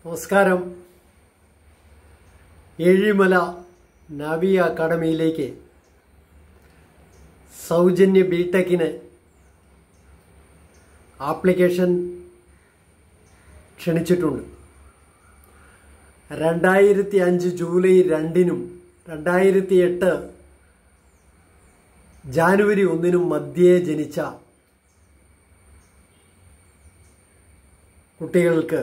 നമസ്കാരം ഏഴിമല നാവി അക്കാഡമിയിലേക്ക് സൗജന്യ ബിടെക്കിന് ആപ്ലിക്കേഷൻ ക്ഷണിച്ചിട്ടുണ്ട് രണ്ടായിരത്തി അഞ്ച് ജൂലൈ രണ്ടിനും രണ്ടായിരത്തി എട്ട് ജാനുവരി ഒന്നിനും മധ്യേ ജനിച്ച കുട്ടികൾക്ക്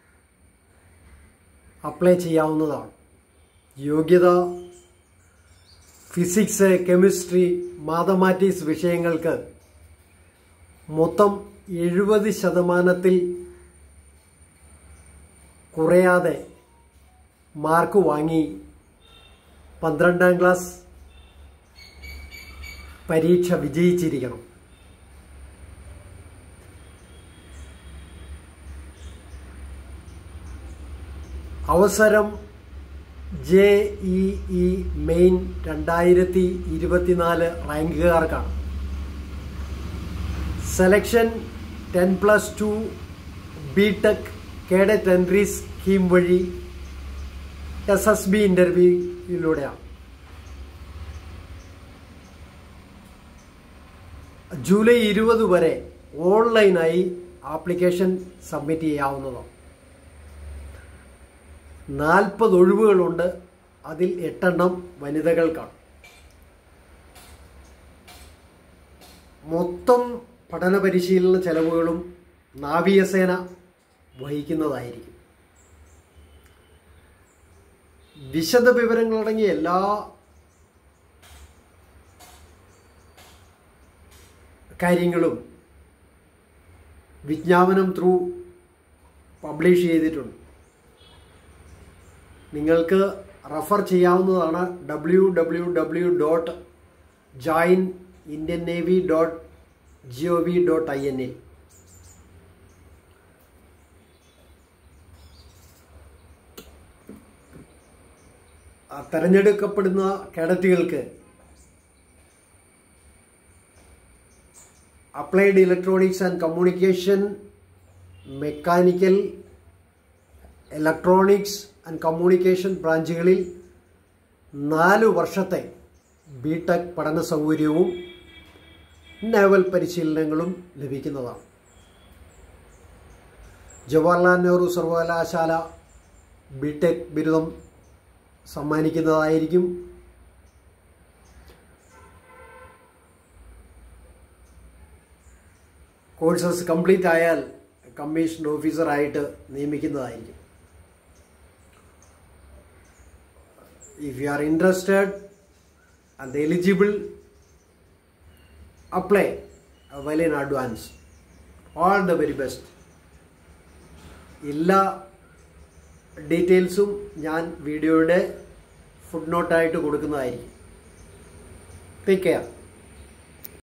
അപ്ലൈ ചെയ്യാവുന്നതാണ് യോഗ്യത ഫിസിക്സ് കെമിസ്ട്രി മാത്തമാറ്റിക്സ് വിഷയങ്ങൾക്ക് മൊത്തം എഴുപത് ശതമാനത്തിൽ കുറയാതെ മാർക്ക് വാങ്ങി പന്ത്രണ്ടാം ക്ലാസ് പരീക്ഷ വിജയിച്ചിരിക്കണം അവസരം ജെ ഇ ഇ മെയിൻ രണ്ടായിരത്തി ഇരുപത്തിനാല് റാങ്കുകാർക്കാണ് selection ten plus two B tech cadet entry scheme വഴി എസ് എസ് ബി ഇൻ്റർവ്യൂയിലൂടെയാണ് ജൂലൈ ഇരുപത് വരെ ഓൺലൈനായി ആപ്ലിക്കേഷൻ സബ്മിറ്റ് ചെയ്യാവുന്നതാണ് നാൽപ്പത് ഒഴിവുകളുണ്ട് അതിൽ എട്ടെണ്ണം വനിതകൾക്കാണ് മൊത്തം പഠന പരിശീലന ചെലവുകളും നാവികസേന വഹിക്കുന്നതായിരിക്കും വിശദ വിവരങ്ങളടങ്ങിയ എല്ലാ കാര്യങ്ങളും വിജ്ഞാപനം ത്രൂ പബ്ലിഷ് ചെയ്തിട്ടുണ്ട് നിങ്ങൾക്ക് റഫർ ചെയ്യാവുന്നതാണ് W W W dot join Indian navy dot G O V dot I N എ തെരഞ്ഞെടുക്കപ്പെടുന്ന കേഡറ്റുകൾക്ക് applied electronics and communication mechanical electronics and communication ബ്രാഞ്ചുകളിൽ നാല് വർഷത്തെ ബി ടെക് പഠന സൗകര്യവും നേവൽ പരിശീലനങ്ങളും ലഭിക്കുന്നതാണ് ജവഹർലാൽ നെഹ്റു സർവകലാശാല ബി ടെക് ബിരുദം സമ്മാനിക്കുന്നതായിരിക്കും കോഴ്സസ് കംപ്ലീറ്റ് ആയാൽ കമ്മീഷൻ ഓഫീസറായിട്ട് നിയമിക്കുന്നതായിരിക്കും if you are interested and eligible apply well in advance all the very best എല്ലാ ഡീറ്റെയിൽസും ഞാൻ വീഡിയോയുടെ ഫുഡ് നോട്ടായിട്ട് കൊടുക്കുന്നതായിരിക്കും ടേക്ക് കെയർ